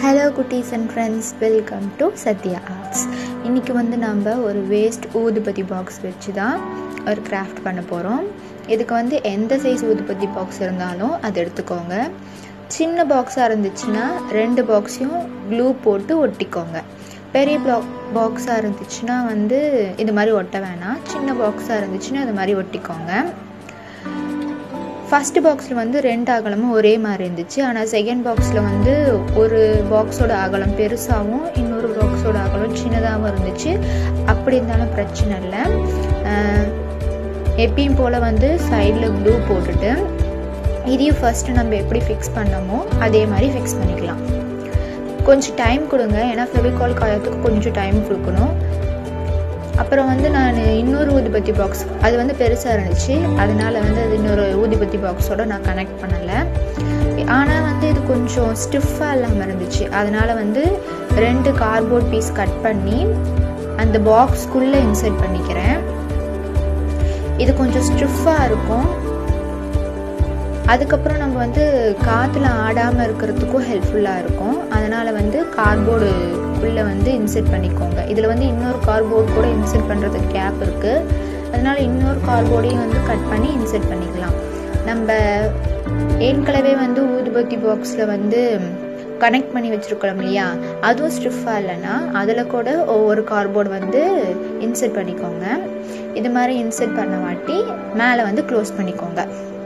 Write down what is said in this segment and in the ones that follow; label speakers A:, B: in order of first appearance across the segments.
A: hello குட்டீஸ் and friends welcome to Sathya arts இன்றைக்கி வந்து நம்ம ஒரு வேஸ்ட் ஊதுபத்தி பாக்ஸ் வச்சு தான் ஒரு கிராஃப்ட் பண்ண போகிறோம் இதுக்கு வந்து எந்த சைஸ் ஊதுபத்தி பாக்ஸ் இருந்தாலும் அது எடுத்துக்கோங்க சின்ன பாக்ஸாக இருந்துச்சுன்னா ரெண்டு பாக்ஸையும் க்ளூ போட்டு ஒட்டிக்கோங்க பெரிய ப்ளாக் பாக்ஸாக இருந்துச்சுன்னா வந்து இது மாதிரி ஒட்ட வேணாம் சின்ன பாக்ஸாக இருந்துச்சுன்னா இது மாதிரி ஒட்டிக்கோங்க ஃபஸ்ட்டு பாக்ஸில் வந்து ரெண்டு அகலமும் ஒரே மாதிரி இருந்துச்சு ஆனால் செகண்ட் பாக்ஸில் வந்து ஒரு பாக்ஸோட அகலம் பெருசாகவும் இன்னொரு பாக்ஸோட அகலம் சின்னதாகவும் இருந்துச்சு அப்படி இருந்தாலும் பிரச்சனை இல்லை எப்பயும் போல் வந்து சைடில் க்ளூ போட்டுட்டு இதையும் ஃபஸ்ட்டு நம்ம எப்படி ஃபிக்ஸ் பண்ணமோ அதே மாதிரி ஃபிக்ஸ் பண்ணிக்கலாம் கொஞ்சம் டைம் கொடுங்க ஏன்னா ஃபெவிகால் காயத்துக்கு கொஞ்சம் டைம் கொடுக்கணும் அப்புறம் வந்து நான் இன்னொரு ஊதுபத்தி பாக்ஸ் அது வந்து பெருசாக இருந்துச்சு அதனால் வந்து அது இன்னொரு ஊதுபத்தி பாக்ஸோட நான் கனெக்ட் பண்ணலை ஆனால் வந்து இது கொஞ்சம் ஸ்டிஃபாக இல்லாமல் இருந்துச்சு அதனால் வந்து ரெண்டு கார்போர்ட் பீஸ் கட் பண்ணி அந்த பாக்ஸ்க்குள்ளே இன்சர்ட் பண்ணிக்கிறேன் இது கொஞ்சம் ஸ்டிஃபாக இருக்கும் அதுக்கப்புறம் நம்ம வந்து காற்றுல ஆடாமல் இருக்கிறதுக்கும் ஹெல்ப்ஃபுல்லாக இருக்கும் அதனால் வந்து கார்போர்டு உள்ளே வந்து இன்செர்ட் பண்ணிக்கோங்க இதில் வந்து இன்னொரு கார்போர்டு கூட இன்செர்ட் பண்ணுறதுக்கு கேப் இருக்குது அதனால் இன்னொரு கார்போர்டையும் வந்து கட் பண்ணி இன்செர்ட் பண்ணிக்கலாம் நம்ம ஏற்கனவே வந்து ஊதுபத்தி பாக்ஸில் வந்து கனெக்ட் பண்ணி வச்சுருக்கோம் இல்லையா அதுவும் ஸ்டிஃபாக இல்லைன்னா அதில் கூட ஒவ்வொரு கார்போர்டு வந்து இன்செர்ட் பண்ணிக்கோங்க இது மாதிரி இன்செர்ட் பண்ண வாட்டி மேலே வந்து க்ளோஸ் பண்ணிக்கோங்க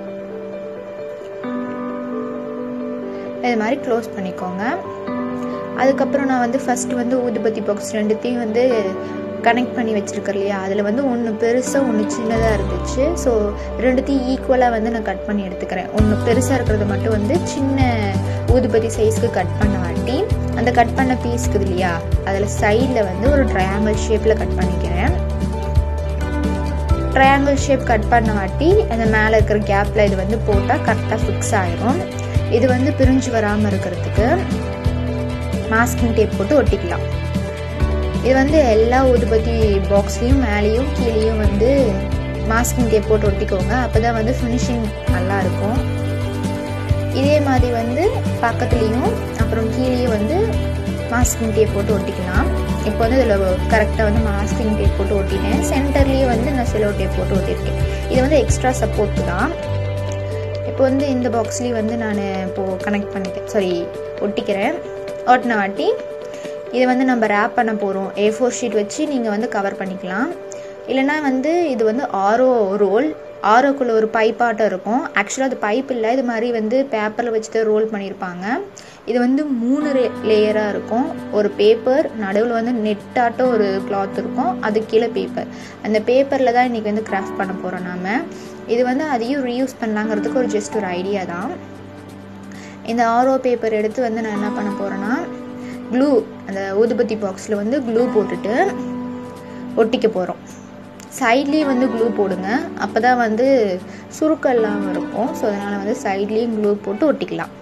A: இது மாதிரி க்ளோஸ் பண்ணிக்கோங்க அதுக்கப்புறம் நான் வந்து ஃபஸ்ட்டு வந்து ஊதுபத்தி பாக்ஸ் ரெண்டுத்தையும் வந்து கனெக்ட் பண்ணி வச்சுருக்கேன் இல்லையா அதில் வந்து ஒன்று பெருசாக ஒன்று சின்னதாக இருந்துச்சு ஸோ ரெண்டுத்தையும் ஈக்குவலாக வந்து நான் கட் பண்ணி எடுத்துக்கிறேன் ஒன்று பெருசாக இருக்கிறத மட்டும் வந்து சின்ன ஊதுபத்தி சைஸ்க்கு கட் பண்ண வாட்டி அந்த கட் பண்ண பீஸ் இருக்குது இல்லையா அதில் சைடில் வந்து ஒரு ட்ரையாங்கிள் ஷேப்பில் கட் பண்ணிக்கிறேன் ட்ரையாங்கிள் ஷேப் கட் பண்ண வாட்டி அந்த மேலே இருக்கிற கேப்பில் இது வந்து போட்டால் கரெக்டாக ஃபிக்ஸ் ஆயிரும் இது வந்து பிரிஞ்சு வராமல் இருக்கிறதுக்கு மாஸ்கிங் டேப் போட்டு ஒட்டிக்கலாம் இது வந்து எல்லா ஊதுபத்தி பாக்ஸ்லேயும் மேலேயும் கீழேயும் வந்து மாஸ்கிங் டேப் போட்டு ஒட்டிக்கோங்க அப்போ தான் வந்து ஃபினிஷிங் நல்லாயிருக்கும் இதே மாதிரி வந்து பக்கத்துலேயும் அப்புறம் கீழேயும் வந்து மாஸ்கிங் டேப் போட்டு ஒட்டிக்கலாம் இப்போ வந்து இதில் கரெக்டாக வந்து மாஸ்கிங் டேப் போட்டு ஒட்டிட்டேன் சென்டர்லேயே வந்து நான் செலோ டேப் போட்டு ஒட்டியிருக்கேன் இது வந்து எக்ஸ்ட்ரா சப்போர்ட் தான் இப்போ வந்து இந்த பாக்ஸ்லேயும் வந்து நான் இப்போது கனெக்ட் பண்ணிட்டேன் சாரி ஒட்டிக்கிறேன் ஒட்டின வாட்டி இதை வந்து நம்ம ரேப் பண்ண போகிறோம் ஏ ஃபோர் ஷீட் வச்சு நீங்கள் வந்து கவர் பண்ணிக்கலாம் இல்லைனா வந்து இது வந்து ஆரோ ரோல் ஆரோக்குள்ளே ஒரு பைப்பாட்டம் இருக்கும் ஆக்சுவலாக அது பைப் இல்லை இது மாதிரி வந்து பேப்பரில் வச்சு தான் ரோல் பண்ணியிருப்பாங்க இது வந்து மூணு லேயராக இருக்கும் ஒரு பேப்பர் நடுவில் வந்து நெட்டாட்டம் ஒரு கிளாத் இருக்கும் அது கீழே பேப்பர் அந்த பேப்பரில் தான் இன்றைக்கி வந்து கிராஃப்ட் பண்ண போகிறோம் நாம் இது வந்து அதையும் ரீயூஸ் பண்ணலாங்கிறதுக்கு ஒரு ஜஸ்ட் ஒரு ஐடியா தான் இந்த ஆரோ பேப்பர் எடுத்து வந்து நான் என்ன பண்ண போகிறேன்னா க்ளூ அந்த ஊதுபத்தி பாக்ஸில் வந்து க்ளூ போட்டுட்டு ஒட்டிக்க போகிறோம் சைட்லேயும் வந்து க்ளூ போடுங்க அப்போ தான் வந்து சுருக்கம் இல்லாமல் இருக்கும் ஸோ அதனால் வந்து சைட்லேயும் க்ளூ போட்டு ஒட்டிக்கலாம்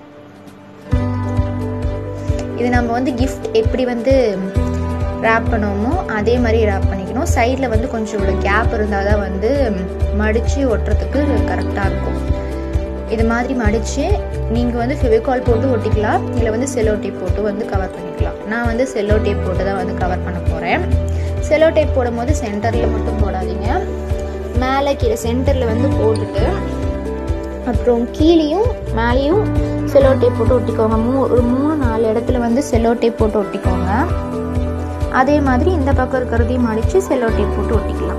A: இது நம்ம வந்து கிஃப்ட் எப்படி வந்து ரேப் பண்ணுவோமோ அதே மாதிரி ரேப் பண்ணிக்கணும் சைடில் வந்து கொஞ்சம் ஒரு கேப் இருந்தால் தான் வந்து மடித்து ஒட்டுறதுக்கு கரெக்டாக இருக்கும் இது மாதிரி மடித்து நீங்கள் வந்து ஃபெவிகால் போட்டு ஒட்டிக்கலாம் இல்லை வந்து செல்லோ டேப் போட்டு வந்து கவர் பண்ணிக்கலாம் நான் வந்து செல்லோ டேப் போட்டு தான் வந்து கவர் பண்ண போகிறேன் செல்லோ டேப் போடும்போது சென்டரில் மட்டும் போடாதீங்க மேலே கீழே சென்டரில் வந்து போட்டுட்டு அப்புறம் கீழேயும் மேலேயும் செல்லோ டேப் போட்டு ஒட்டிக்கோங்க மூ ஒரு மூணு நாலு இடத்துல வந்து செல்லோ டேப் போட்டு ஒட்டிக்கோங்க அதே மாதிரி இந்த பக்கம் இருக்கிறதையும் மடித்து செல்லோ டேப் போட்டு ஒட்டிக்கலாம்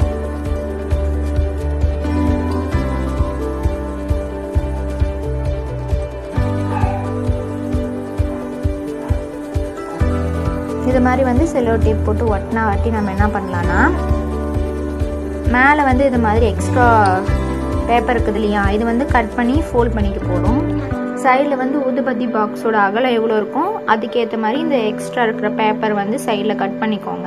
A: இது மாதிரி வந்து செல்லோ டேப் போட்டு ஒட்டினா வாட்டி நம்ம என்ன பண்ணலான்னா மேலே வந்து இது மாதிரி எக்ஸ்ட்ரா பேப்பர் இருக்குது இல்லையா இது வந்து கட் பண்ணி ஃபோல்ட் பண்ணிக்க போகிறோம் சைடில் வந்து ஊதுபத்தி பாக்ஸோட அகலம் எவ்வளோ இருக்கும் அதுக்கேற்ற மாதிரி இந்த எக்ஸ்ட்ரா இருக்கிற பேப்பர் வந்து சைடில் கட் பண்ணிக்கோங்க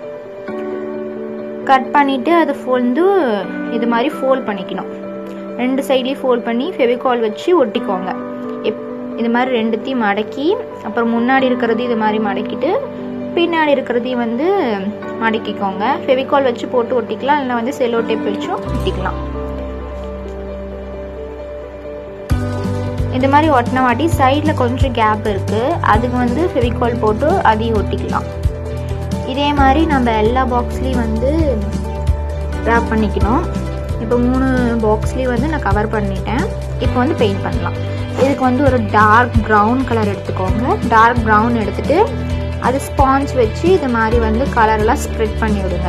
A: கட் பண்ணிவிட்டு அதை வந்து இது மாதிரி ஃபோல்ட் பண்ணிக்கணும் ரெண்டு சைட்லேயும் ஃபோல்ட் பண்ணி ஃபெவிகால் வச்சு ஒட்டிக்கோங்க எப் இது மாதிரி ரெண்டுத்தையும் மடக்கி அப்புறம் முன்னாடி இருக்கிறது இது மாதிரி மடக்கிட்டு பின்னாடி இருக்கிறதையும் வந்து மடக்கிக்கோங்க ஃபெவிகால் வச்சு போட்டு ஒட்டிக்கலாம் இல்லை வந்து செல்லோ டேப் வச்சும் ஒட்டிக்கலாம் இது மாதிரி ஒட்டின வாட்டி சைடில் கொஞ்சம் கேப் இருக்குது அதுக்கு வந்து ஃபெவிகால் போட்டு அதையும் ஒட்டிக்கலாம் இதே மாதிரி நம்ம எல்லா பாக்ஸ்லேயும் வந்து ரேப் பண்ணிக்கணும் இப்போ மூணு பாக்ஸ்லேயும் வந்து நான் கவர் பண்ணிட்டேன் இப்போ வந்து பெயிண்ட் பண்ணலாம் இதுக்கு வந்து ஒரு டார்க் ப்ரௌன் கலர் எடுத்துக்கோங்க டார்க் ப்ரௌன் எடுத்துகிட்டு அது ஸ்பாஞ்ச் வச்சு இது மாதிரி வந்து கலரெல்லாம் ஸ்ப்ரெட் பண்ணி விடுங்க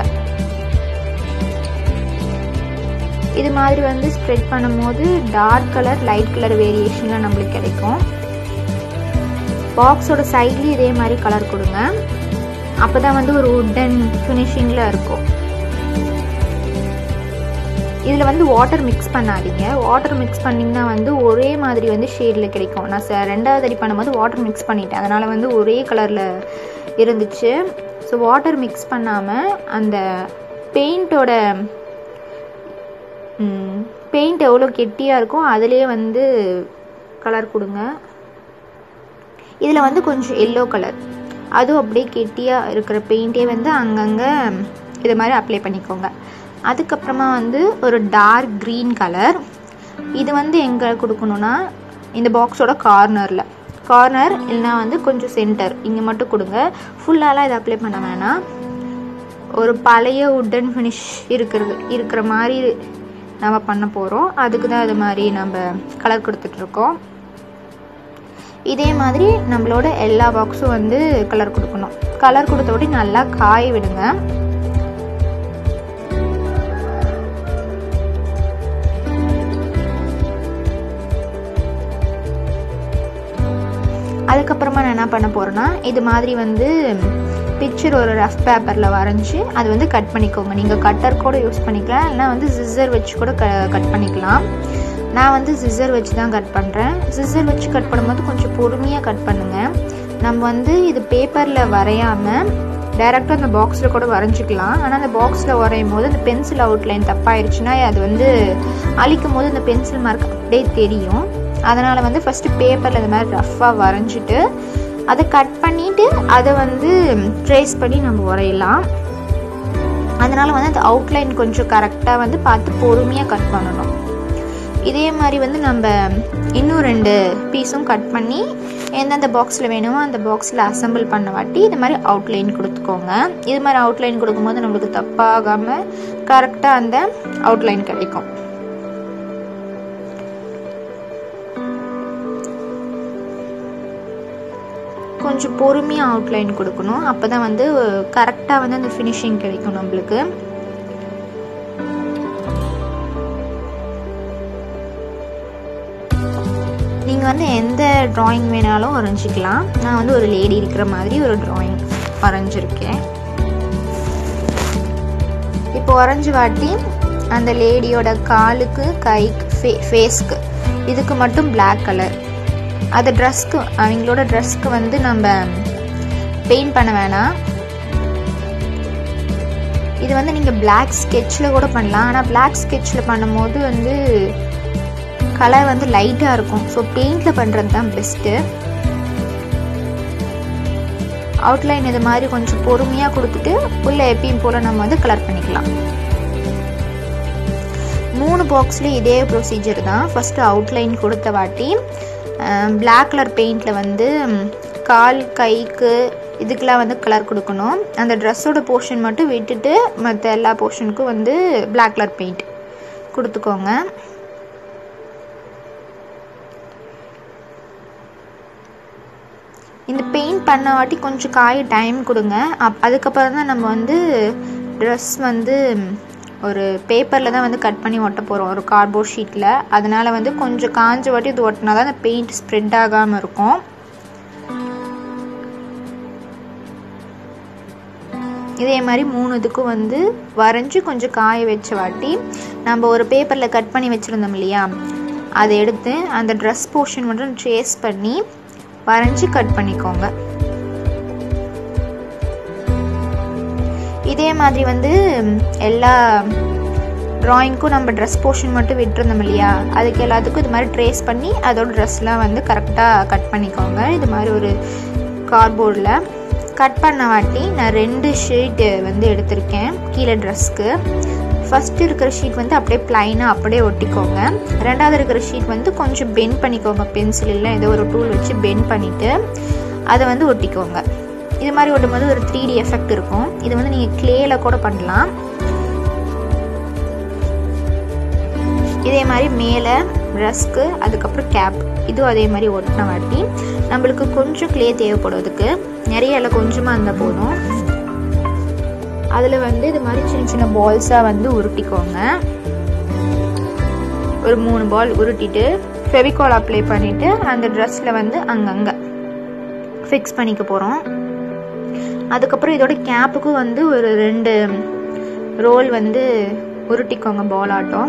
A: இது மாதிரி வந்து ஸ்ப்ரெட் பண்ணும்போது டார்க் கலர் லைட் கலர் வேரியேஷனில் நம்மளுக்கு கிடைக்கும் பாக்ஸோட சைட்லேயும் இதே மாதிரி கலர் கொடுங்க அப்போ தான் வந்து ஒரு உட்டன் ஃபினிஷிங்கில் இருக்கும் இதில் வந்து வாட்டர் மிக்ஸ் பண்ணாதீங்க வாட்டர் மிக்ஸ் பண்ணிங்கன்னா வந்து ஒரே மாதிரி வந்து ஷேடில் கிடைக்கும் நான் ச ரெண்டாவது அடி பண்ணும்போது வாட்டர் மிக்ஸ் பண்ணிட்டேன் அதனால் வந்து ஒரே கலரில் இருந்துச்சு ஸோ வாட்டர் மிக்ஸ் பண்ணாமல் அந்த பெயிண்டோட பெயிண்ட் எவ்வளோ கெட்டியாக இருக்கோ அதிலே வந்து கலர் கொடுங்க இதில் வந்து கொஞ்சம் எல்லோ கலர் அதுவும் அப்படியே கெட்டியாக இருக்கிற பெயிண்டே வந்து அங்கங்கே இது மாதிரி அப்ளை பண்ணிக்கோங்க அதுக்கப்புறமா வந்து ஒரு டார்க் க்ரீன் கலர் இது வந்து எங்கே கொடுக்கணுன்னா இந்த பாக்ஸோட கார்னரில் கார்னர் இல்லைனா வந்து கொஞ்சம் சென்டர் இங்கே மட்டும் கொடுங்க ஃபுல்லாலாம் இதை அப்ளை பண்ண வேணாம் ஒரு பழைய உட்டன் ஃபினிஷ் இருக்கிறது இருக்கிற மாதிரி நம்ம பண்ண போகிறோம் அதுக்கு தான் இது மாதிரி நம்ம கலர் கொடுத்துட்ருக்கோம் இதே மாதிரி நம்மளோட எல்லா பாக்ஸும் வந்து கலர் கொடுக்கணும் கலர் கொடுத்தபடி நல்லா காய விடுங்க அதுக்கப்புறமா நான் என்ன பண்ண போகிறேன்னா இது மாதிரி வந்து பிக்சர் ஒரு ரஃப் பேப்பரில் வரைஞ்சி அது வந்து கட் பண்ணிக்கோங்க நீங்கள் கட்டர் கூட யூஸ் பண்ணிக்கலாம் இல்லைனா வந்து சிஸ்ஸர் வச்சு கூட க கட் பண்ணிக்கலாம் நான் வந்து சிஸ்ஸர் வச்சு தான் கட் பண்ணுறேன் சிஸ்ஸர் வச்சு கட் பண்ணும்போது கொஞ்சம் பொறுமையாக கட் பண்ணுங்கள் நம்ம வந்து இது பேப்பரில் வரையாமல் டைரெக்டாக அந்த பாக்ஸில் கூட வரைஞ்சிக்கலாம் ஆனால் அந்த பாக்ஸில் வரையும் போது அந்த பென்சில் அவுட்லைன் தப்பாயிருச்சுன்னா அது வந்து அழிக்கும் போது அந்த பென்சில் மார்க் அப்படியே தெரியும் அதனால் வந்து ஃபஸ்ட்டு பேப்பரில் இந்த மாதிரி ரஃப்பாக வரைஞ்சிட்டு அதை கட் பண்ணிவிட்டு அதை வந்து ட்ரேஸ் பண்ணி நம்ம வரையலாம் அதனால் வந்து அந்த அவுட்லைன் கொஞ்சம் கரெக்டாக வந்து பார்த்து பொறுமையாக கட் பண்ணணும் இதே மாதிரி வந்து நம்ம இன்னும் ரெண்டு பீஸும் கட் பண்ணி எந்தெந்த பாக்ஸில் வேணுமோ அந்த பாக்ஸில் அசம்பிள் பண்ண வாட்டி இது மாதிரி அவுட்லைன் கொடுத்துக்கோங்க இது மாதிரி அவுட்லைன் கொடுக்கும்போது நம்மளுக்கு தப்பாகாமல் கரெக்டாக அந்த அவுட்லைன் கிடைக்கும் கொஞ்சம் பொறுமையாக அவுட்லைன் கொடுக்கணும் அப்போ தான் வந்து கரெக்டாக வந்து அந்த ஃபினிஷிங் கிடைக்கும் நம்மளுக்கு நீங்கள் வந்து எந்த ட்ராயிங் வேணாலும் வரைஞ்சிக்கலாம் நான் வந்து ஒரு லேடி இருக்கிற மாதிரி ஒரு ட்ராயிங் வரைஞ்சிருக்கேன் இப்போ வரைஞ்சி வாட்டி அந்த லேடியோட காலுக்கு கைக்கு ஃபே ஃபேஸ்க்கு இதுக்கு மட்டும் பிளாக் கலர் அது ட்ரெஸ்க்கு அவங்களோட ட்ரெஸ்க்கு வந்து நம்ம பெயிண்ட் பண்ண வேணாம் இது வந்து நீங்கள் பிளாக் ஸ்கெட்சில் கூட பண்ணலாம் ஆனால் பிளாக் ஸ்கெட்சில் பண்ணும்போது வந்து கலர் வந்து லைட்டாக இருக்கும் ஸோ பெயிண்டில் பண்ணுறது தான் பெஸ்ட்டு அவுட்லைன் இது மாதிரி கொஞ்சம் பொறுமையாக கொடுத்துட்டு உள்ளே எப்பயும் போல் நம்ம வந்து கலர் பண்ணிக்கலாம் மூணு பாக்ஸ்லேயும் இதே ப்ரொசீஜர் தான் ஃபஸ்ட்டு அவுட்லைன் கொடுத்த வாட்டி பிளாக் கலர் பெயிண்டில் வந்து கால் கைக்கு இதுக்கெலாம் வந்து கலர் கொடுக்கணும் அந்த ட்ரெஸ்ஸோட போர்ஷன் மட்டும் விட்டுட்டு மற்ற எல்லா போர்ஷனுக்கும் வந்து பிளாக் கலர் பெயிண்ட் கொடுத்துக்கோங்க இந்த பெயிண்ட் பண்ண வாட்டி கொஞ்சம் காய டைம் கொடுங்க அப் அதுக்கப்புறம் தான் நம்ம வந்து ட்ரெஸ் வந்து ஒரு பேப்பரில் தான் வந்து கட் பண்ணி ஒட்ட போகிறோம் ஒரு கார்ட்போர்ட் ஷீட்டில் அதனால் வந்து கொஞ்சம் காஞ்ச வாட்டி இது ஒட்டினா தான் அந்த பெயிண்ட் ஸ்ப்ரெட் ஆகாமல் இருக்கும் இதே மாதிரி மூணு இதுக்கும் வந்து வரைஞ்சி கொஞ்சம் காய வச்ச வாட்டி நம்ம ஒரு பேப்பரில் கட் பண்ணி வச்சுருந்தோம் இல்லையா அதை எடுத்து அந்த ட்ரெஸ் போர்ஷன் மட்டும் ட்ரேஸ் பண்ணி வரைஞ்சி கட் பண்ணிக்கோங்க இதே மாதிரி வந்து எல்லா ட்ராயிங்க்கும் நம்ம ட்ரெஸ் போர்ஷன் மட்டும் விட்டுருந்தோம் இல்லையா அதுக்கு எல்லாத்துக்கும் இது மாதிரி ட்ரேஸ் பண்ணி அதோட ட்ரெஸ்லாம் வந்து கரெக்டாக கட் பண்ணிக்கோங்க இது மாதிரி ஒரு கார்ட்போர்டில் கட் பண்ண வாட்டி நான் ரெண்டு ஷீட்டு வந்து எடுத்திருக்கேன் கீழே ட்ரெஸ்க்கு ஃபஸ்ட்டு இருக்கிற ஷீட் வந்து அப்படியே ப்ளைனாக அப்படியே ஒட்டிக்கோங்க ரெண்டாவது இருக்கிற ஷீட் வந்து கொஞ்சம் பெண்ட் பண்ணிக்கோங்க பென்சில் இல்லை ஏதோ ஒரு டூல் வச்சு பெண்ட் பண்ணிவிட்டு அதை வந்து ஒட்டிக்கோங்க இது மாதிரி ஒட்டும்போது ஒரு த்ரீ டி எஃபெக்ட் இருக்கும் இது வந்து நீங்கள் க்ளேயில் கூட பண்ணலாம் இதே மாதிரி மேலே ட்ரெஸ்க்கு அதுக்கப்புறம் கேப் இதுவும் அதே மாதிரி ஒட்டின வாட்டி நம்மளுக்கு கொஞ்சம் க்ளே தேவைப்படுவதுக்கு நிறைய இல்லை கொஞ்சமாக இருந்தால் போதும் அதில் வந்து இது மாதிரி சின்ன சின்ன பால்ஸாக வந்து உருட்டிக்கோங்க ஒரு மூணு பால் உருட்டிட்டு ஃபெவிகால் அப்ளை பண்ணிவிட்டு அந்த ட்ரெஸ்ஸில் வந்து அங்கங்கே ஃபிக்ஸ் பண்ணிக்க போகிறோம் அதுக்கப்புறம் இதோட கேப்புக்கும் வந்து ஒரு ரெண்டு ரோல் வந்து உருட்டிக்கோங்க பால் ஆட்டம்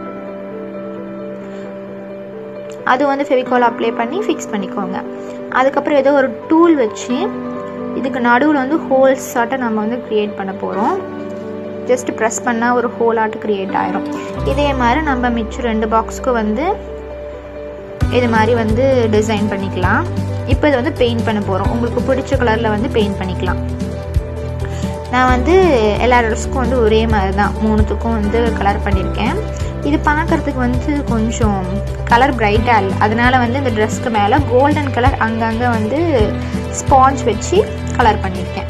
A: அது வந்து ஃபெவிகால் அப்ளை பண்ணி ஃபிக்ஸ் பண்ணிக்கோங்க அதுக்கப்புறம் ஏதோ ஒரு டூல் வச்சு இதுக்கு நடுவில் வந்து ஹோல்ஸ் ஆட்டம் நம்ம வந்து க்ரியேட் பண்ண போகிறோம் ஜஸ்ட் ப்ரெஸ் பண்ணால் ஒரு ஹோல் ஆட்டு க்ரியேட் ஆயிரும் இதே மாதிரி நம்ம மிச்சம் ரெண்டு பாக்ஸ்க்கு வந்து இது மாதிரி வந்து டிசைன் பண்ணிக்கலாம் இப்போ இது வந்து பெயிண்ட் பண்ண போகிறோம் உங்களுக்கு பிடிச்ச கலரில் வந்து பெயிண்ட் பண்ணிக்கலாம் நான் வந்து எல்லா ட்ரெஸ்க்கும் வந்து ஒரே மாதிரி தான் மூணுத்துக்கும் வந்து கலர் பண்ணியிருக்கேன் இது பார்க்குறதுக்கு வந்து கொஞ்சம் கலர் பிரைட்டாக இல்லை அதனால் வந்து இந்த ட்ரெஸ்க்கு மேலே கோல்டன் கலர் அங்கங்கே வந்து ஸ்பாஞ்ச் வச்சு கலர் பண்ணியிருக்கேன்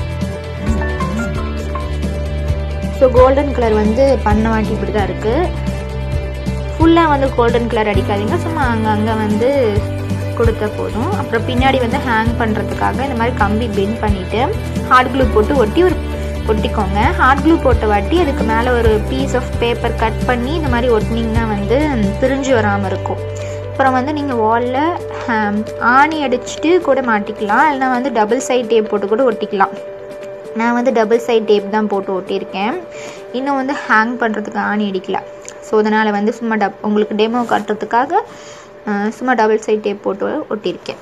A: ஸோ கோல்டன் கலர் வந்து பண்ண வாட்டி இப்படி தான் இருக்குது ஃபுல்லாக வந்து கோல்டன் கலர் அடிக்காதீங்க சும்மா அங்கங்கே வந்து கொடுத்த போதும் அப்புறம் பின்னாடி வந்து ஹேங் பண்ணுறதுக்காக இந்த மாதிரி கம்பி பெண்ட் பண்ணிவிட்டு ஹார்ட் க்ளூ போட்டு ஒட்டி ஒரு ஒட்டிக்கோங்க ஹார்ட் க்ளூ போட்ட வாட்டி அதுக்கு மேலே ஒரு பீஸ் ஆஃப் பேப்பர் கட் பண்ணி இந்த மாதிரி ஒட்டினீங்கன்னா வந்து பிரிஞ்சு வராமல் இருக்கும் அப்புறம் வந்து நீங்கள் வாலில் ஆணி அடிச்சுட்டு கூட மாட்டிக்கலாம் இல்லைனா வந்து டபுள் சைட் டேப் போட்டு கூட ஒட்டிக்கலாம் நான் வந்து டபுள் சைட் டேப் தான் போட்டு ஒட்டியிருக்கேன் இன்னும் வந்து ஹேங் பண்ணுறதுக்கு ஆணி அடிக்கல ஸோ அதனால் வந்து சும்மா டப் உங்களுக்கு டெமோ காட்டுறதுக்காக சும்மா டபுள் சைட் டேப் போட்டு ஒட்டியிருக்கேன்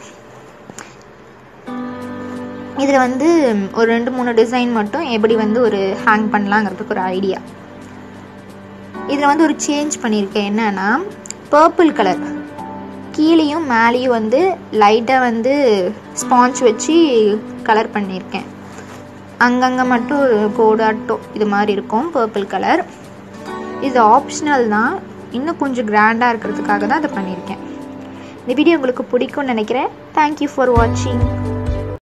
A: இதில் வந்து ஒரு ரெண்டு மூணு டிசைன் மட்டும் எப்படி வந்து ஒரு ஹேங் பண்ணலாங்கிறதுக்கு ஒரு ஐடியா இதில் வந்து ஒரு சேஞ்ச் பண்ணியிருக்கேன் என்னன்னா பர்பிள் கலர் கீழேயும் மேலேயும் வந்து லைட்டாக வந்து ஸ்பாஞ்ச் வச்சு கலர் பண்ணியிருக்கேன் அங்கங்கே மட்டும் ஒரு கோடாட்டம் இது மாதிரி இருக்கும் பர்பிள் கலர் இது ஆப்ஷனல் தான் இன்னும் கொஞ்சம் கிராண்டாக இருக்கிறதுக்காக தான் அதை பண்ணியிருக்கேன் இந்த வீடியோ உங்களுக்கு பிடிக்கும்னு நினைக்கிறேன் தேங்க்யூ ஃபார் வாட்சிங்